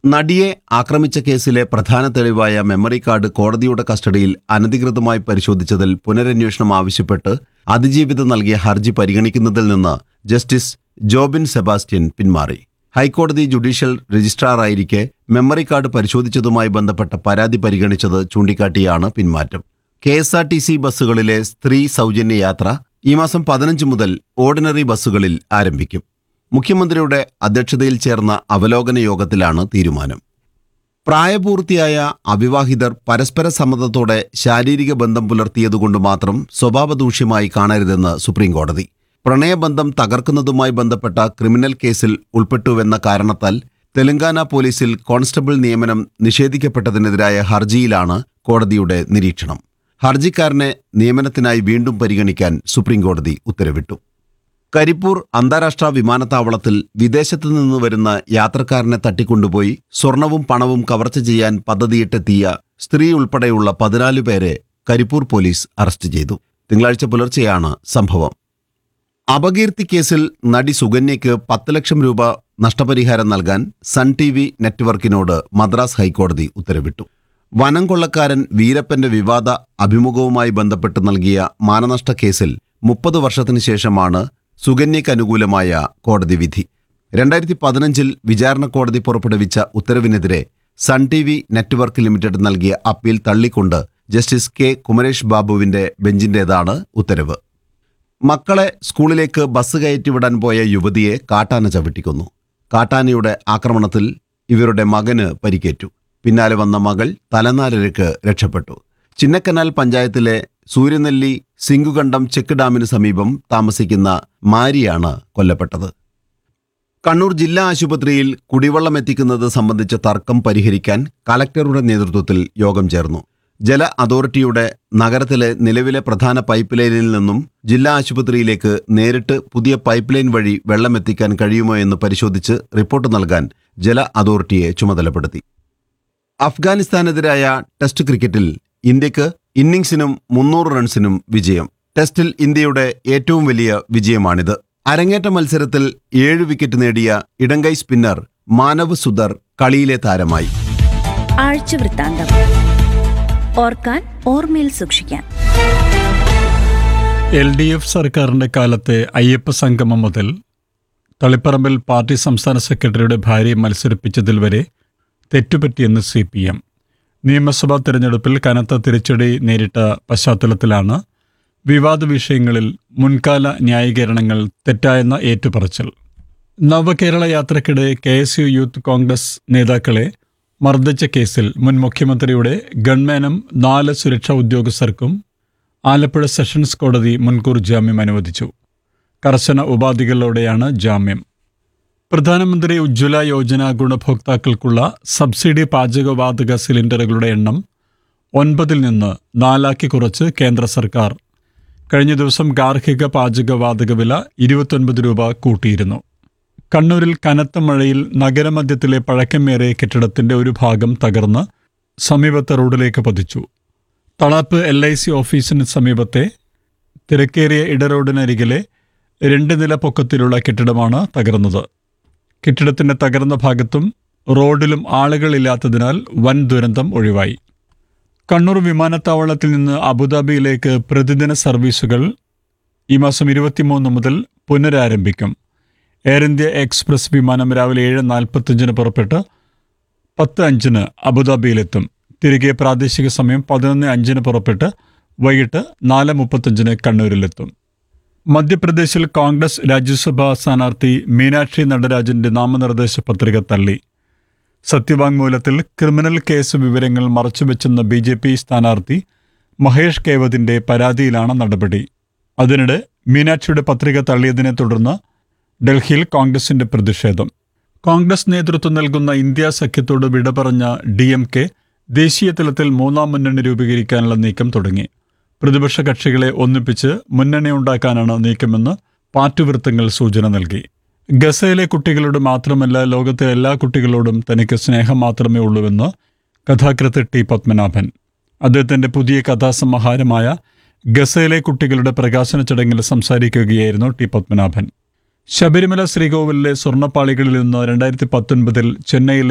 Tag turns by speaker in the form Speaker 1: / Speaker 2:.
Speaker 1: നടിയെ ആക്രമിച്ച കേസിലെ പ്രധാന തെളിവായ മെമ്മറി കാർഡ് കോടതിയുടെ കസ്റ്റഡിയിൽ അനധികൃതമായി പരിശോധിച്ചതിൽ പുനരന്വേഷണം ആവശ്യപ്പെട്ട് അതിജീവിത നൽകിയ ഹർജി പരിഗണിക്കുന്നതിൽ നിന്ന് ജസ്റ്റിസ് ജോബിൻ സെബാസ്റ്റ്യൻ പിന്മാറി ഹൈക്കോടതി ജുഡീഷ്യൽ രജിസ്ട്രാറായിരിക്കെ മെമ്മറി കാർഡ് പരിശോധിച്ചതുമായി ബന്ധപ്പെട്ട പരാതി പരിഗണിച്ചത് ചൂണ്ടിക്കാട്ടിയാണ് പിന്മാറ്റം K S R T C ബസ്സുകളിലെ സ്ത്രീ സൗജന്യ യാത്ര ഈ മാസം പതിനഞ്ച് മുതൽ ഓർഡിനറി ബസ്സുകളിൽ ആരംഭിക്കും മുഖ്യമന്ത്രിയുടെ അധ്യക്ഷതയിൽ ചേർന്ന അവലോകന യോഗത്തിലാണ് തീരുമാനം പ്രായപൂർത്തിയായ അവിവാഹിതർ പരസ്പര സമ്മതത്തോടെ ശാരീരിക ബന്ധം പുലർത്തിയതുകൊണ്ട് മാത്രം സ്വഭാവദൂഷ്യമായി കാണരുതെന്ന് സുപ്രീംകോടതി പ്രണയബന്ധം തകർക്കുന്നതുമായി ബന്ധപ്പെട്ട ക്രിമിനൽ കേസിൽ ഉൾപ്പെട്ടുവെന്ന കാരണത്താൽ തെലങ്കാന പോലീസിൽ കോൺസ്റ്റബിൾ നിയമനം നിഷേധിക്കപ്പെട്ടതിനെതിരായ ഹർജിയിലാണ് കോടതിയുടെ നിരീക്ഷണം ഹർജിക്കാരനെ നിയമനത്തിനായി വീണ്ടും പരിഗണിക്കാൻ സുപ്രീംകോടതി ഉത്തരവിട്ടു കരിപ്പൂർ അന്താരാഷ്ട്ര വിമാനത്താവളത്തിൽ വിദേശത്തു നിന്ന് വരുന്ന യാത്രക്കാരനെ തട്ടിക്കൊണ്ടുപോയി സ്വർണവും പണവും കവർച്ച ചെയ്യാൻ പദ്ധതിയിട്ടെത്തിയ സ്ത്രീ ഉൾപ്പെടെയുള്ള പതിനാല് പേരെ കരിപ്പൂർ പോലീസ് അറസ്റ്റ് ചെയ്തു തിങ്കളാഴ്ച പുലർച്ചെയാണ് സംഭവം അപകീർത്തി കേസിൽ നടി സുകന്യയ്ക്ക് പത്ത് ലക്ഷം രൂപ നഷ്ടപരിഹാരം നൽകാൻ സൺ ടി വി നെറ്റ്വർക്കിനോട് മദ്രാസ് ഹൈക്കോടതി ഉത്തരവിട്ടു വനം കൊള്ളക്കാരൻ വീരപ്പന്റെ വിവാദ അഭിമുഖവുമായി ബന്ധപ്പെട്ട് നൽകിയ മാനനഷ്ട കേസിൽ മുപ്പത് വർഷത്തിനു ശേഷമാണ് സുകന്യയ്ക്ക് അനുകൂലമായ കോടതി വിധി രണ്ടായിരത്തി പതിനഞ്ചിൽ വിചാരണ കോടതി പുറപ്പെടുവിച്ച ഉത്തരവിനെതിരെ Sun T V network limited നൽകിയ അപ്പീൽ തള്ളിക്കൊണ്ട് ജസ്റ്റിസ് കെ കുമരേഷ് ബാബുവിന്റെ ബെഞ്ചിന്റേതാണ് ഉത്തരവ് മക്കളെ സ്കൂളിലേക്ക് ബസ് കയറ്റിവിടാൻ പോയ യുവതിയെ കാട്ടാന ചവിട്ടിക്കൊന്നു കാട്ടാനയുടെ ആക്രമണത്തിൽ ഇവരുടെ മകന് പരിക്കേറ്റു പിന്നാലെ വന്ന മകൾ തലനാരിഴക്ക് രക്ഷപ്പെട്ടു ചിന്നക്കനാൽ പഞ്ചായത്തിലെ സൂര്യനെല്ലി സിംഗുകണ്ടം ചെക്ക് ഡാമിന് സമീപം താമസിക്കുന്ന മാരിയാണ് കൊല്ലപ്പെട്ടത് കണ്ണൂർ ജില്ലാ ആശുപത്രിയിൽ കുടിവെള്ളം എത്തിക്കുന്നത് സംബന്ധിച്ച തർക്കം പരിഹരിക്കാൻ കലക്ടറുടെ നേതൃത്വത്തിൽ യോഗം ചേർന്നു ജല അതോറിറ്റിയുടെ നഗരത്തിലെ നിലവിലെ പ്രധാന പൈപ്പ് ലൈനിൽ നിന്നും ജില്ലാ ആശുപത്രിയിലേക്ക് നേരിട്ട് പുതിയ പൈപ്പ് ലൈൻ വഴി വെള്ളം എത്തിക്കാൻ കഴിയുമോ എന്ന് പരിശോധിച്ച് റിപ്പോർട്ട് നൽകാൻ ജല അതോറിറ്റിയെ ചുമതലപ്പെടുത്തി അഫ്ഗാനിസ്ഥാനെതിരായ ടെസ്റ്റ് ക്രിക്കറ്റിൽ ഇന്ത്യക്ക് ഇന്നിംഗ്സിനും മുന്നൂറ് റൺസിനും വിജയം ടെസ്റ്റിൽ ഇന്ത്യയുടെ ഏറ്റവും വലിയ വിജയമാണിത് അരങ്ങേറ്റ മത്സരത്തിൽ ഏഴ് വിക്കറ്റ് നേടിയ ഇടങ്കൈ സ്പിന്നർ മാനവ് സുധർ കളിയിലെ താരമായി
Speaker 2: ആഴ്ച വൃത്താന്തം ഓർക്കാൻ ഓർമ്മയിൽ സൂക്ഷിക്കാൻ
Speaker 3: എൽ ഡി എഫ് സർക്കാരിൻ്റെ കാലത്തെ അയ്യപ്പ സംഗമം മുതൽ തളിപ്പറമ്പിൽ പാർട്ടി സംസ്ഥാന സെക്രട്ടറിയുടെ ഭാര്യയെ മത്സരിപ്പിച്ചതിൽ വരെ തെറ്റുപറ്റിയെന്ന് സി പി എം നിയമസഭാ തെരഞ്ഞെടുപ്പിൽ കനത്ത തിരിച്ചടി നേരിട്ട പശ്ചാത്തലത്തിലാണ് വിവാദ വിഷയങ്ങളിൽ മുൻകാല ന്യായീകരണങ്ങൾ തെറ്റായെന്ന ഏറ്റുപറച്ചിൽ നവകേരള യാത്രക്കിടെ K S U youth Congress നേതാക്കളെ മർദ്ദിച്ച കേസിൽ മുൻ മുഖ്യമന്ത്രിയുടെ ഗൺമാനും നാല് സുരക്ഷാ ഉദ്യോഗസ്ഥർക്കും ആലപ്പുഴ സെഷൻസ് കോടതി മുൻകൂർ ജാമ്യം അനുവദിച്ചു കർശന ഉപാധികളോടെയാണ് ജാമ്യം പ്രധാനമന്ത്രി ഉജ്ജ്വല യോജന ഗുണഭോക്താക്കൾക്കുള്ള സബ്സിഡി പാചകവാതക സിലിണ്ടറുകളുടെ എണ്ണം ഒൻപതിൽ നിന്ന് നാലാക്കി കുറച്ച് കേന്ദ്ര സർക്കാർ കഴിഞ്ഞ ദിവസം ഗാർഹിക പാചകവാതക വില ഇരുപത്തൊൻപത് രൂപ കൂട്ടിയിരുന്നു കണ്ണൂരിൽ കനത്ത മഴയിൽ നഗരമധ്യത്തിലെ പഴക്കമേറിയ കെട്ടിടത്തിന്റെ ഒരു ഭാഗം തകർന്ന് സമീപത്തെ റോഡിലേക്ക് പതിച്ചു തളാപ്പ് എൽ ഐ സി ഓഫീസിന് സമീപത്തെ തിരക്കേറിയ ഇടറോഡിനരികിലെ രണ്ട് നില പൊക്കത്തിലുള്ള കെട്ടിടമാണ് തകർന്നത് കെട്ടിടത്തിന്റെ തകർന്ന ഭാഗത്തും റോഡിലും ആളുകളില്ലാത്തതിനാൽ വൻ ദുരന്തം ഒഴിവായി കണ്ണൂർ വിമാനത്താവളത്തിൽ നിന്ന് അബുദാബിയിലേക്ക് പ്രതിദിന സർവീസുകൾ ഈ മാസം ഇരുപത്തിമൂന്ന് മുതൽ പുനരാരംഭിക്കും എയർ ഇന്ത്യ എക്സ്പ്രസ് വിമാനം രാവിലെ ഏഴ് നാൽപ്പത്തഞ്ചിന് പുറപ്പെട്ട് പത്ത് അഞ്ചിന് അബുദാബിയിലെത്തും തിരികെ പ്രാദേശിക സമയം പതിനൊന്ന് അഞ്ചിന് പുറപ്പെട്ട് വൈകിട്ട് നാല് മുപ്പത്തഞ്ചിന് കണ്ണൂരിലെത്തും മധ്യപ്രദേശിൽ കോൺഗ്രസ് രാജ്യസഭാ സ്ഥാനാർത്ഥി മീനാക്ഷി നടരാജന്റെ നാമനിർദ്ദേശ പത്രിക തള്ളി സത്യവാങ്മൂലത്തിൽ ക്രിമിനൽ കേസ് വിവരങ്ങൾ മറച്ചുവെച്ചെന്ന ബി ജെ പി സ്ഥാനാർത്ഥി മഹേഷ് കേവതിന്റെ പരാതിയിലാണ് നടപടി അതിനിടെ മീനാക്ഷിയുടെ പത്രിക തള്ളിയതിനെ തുടർന്ന് ഡൽഹിയിൽ കോൺഗ്രസിന്റെ പ്രതിഷേധം കോൺഗ്രസ് നേതൃത്വം നൽകുന്ന ഇന്ത്യ സഖ്യത്തോട് വിട പറഞ്ഞ ഡി എം കെ ദേശീയ തലത്തിൽ മൂന്നാം മുന്നണി രൂപീകരിക്കാനുള്ള നീക്കം തുടങ്ങി പ്രതിപക്ഷ കക്ഷികളെ ഒന്നിപ്പിച്ച് മുന്നണി ഉണ്ടാക്കാനാണ് നീക്കമെന്ന് പാർട്ടി വൃത്തങ്ങൾ സൂചന നൽകി ഗസയിലെ കുട്ടികളോട് മാത്രമല്ല ലോകത്തെ എല്ലാ കുട്ടികളോടും തനിക്ക് സ്നേഹം മാത്രമേ ഉള്ളൂവെന്ന് കഥാകൃത്ത് ടി പത്മനാഭൻ അദ്ദേഹത്തിന്റെ പുതിയ കഥാസമാഹാരമായ ഗസയിലെ കുട്ടികളുടെ പ്രകാശന ചടങ്ങിൽ സംസാരിക്കുകയായിരുന്നു ടി പത്മനാഭൻ ശബരിമല ശ്രീകോവിലിലെ സ്വർണ്ണപ്പാളികളിൽ നിന്ന് രണ്ടായിരത്തി പത്തൊൻപതിൽ ചെന്നൈയിലെ